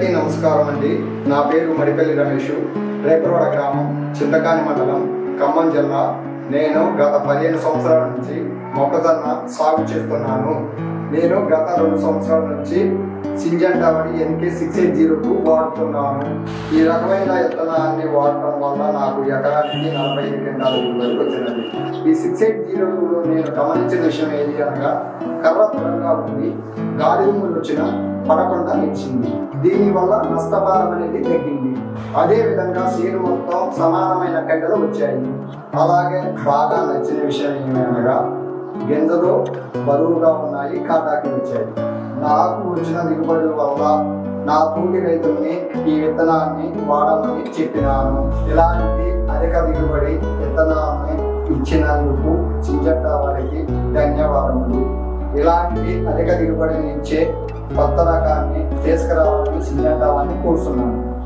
అందరికీ నమస్కారం అండి నా పేరు మడిపల్లి రమేష్ రేపరోడ గ్రామం చింతకాని మండలం ఖమ్మం జిల్లా నేను గత పదిహేను సంవత్సరాల నుంచి మొక్కజొన్న సాగు చేస్తున్నాను నేను గత రెండు సంవత్సరాల నుంచి సింజంటా వరి NK six eight zero two వాడుతున్నాను ఈ రకమైన విత్తనాన్ని వాడటం వల్ల నాకు ఎకరానికి నలభై ఐదు క్వింటాల దిగుబడి వచ్చినది ఈ సిక్స్ ఎయిట్ జీరో టూలో నేను గమనించిన విషయం ఏది అనగా కర్ర దూరంగా ఉంది గాలి దుమ్ములు వచ్చిన పడకుండా నిలిచింది దీనివల్ల నష్టభారం అనేది తగ్గింది అదే విధంగా సీలు మొత్తం సమానమైన కట్టెలు వచ్చాయి అలాగే బాగా నచ్చిన విషయం ఏమనగా గింజలు బరువుగా ఉన్నాయి కాటాకి వచ్చాయి నాకు వచ్చిన దిగుబడుల వల్ల నా తోటి రైతుల్ని ఈ విత్తనాన్ని వాడమని చెప్పినాను ఇలాంటి అధిక దిగుబడి విత్తనాన్ని ఇచ్చినందుకు చింజట్ట వారికి ధన్యవాదములు ఇలాంటి అధిక దిగుబడిని ఇచ్చే కొత్త రకాన్ని తీసుకురావాలని చింజట్ట వారిని కోరుతున్నాను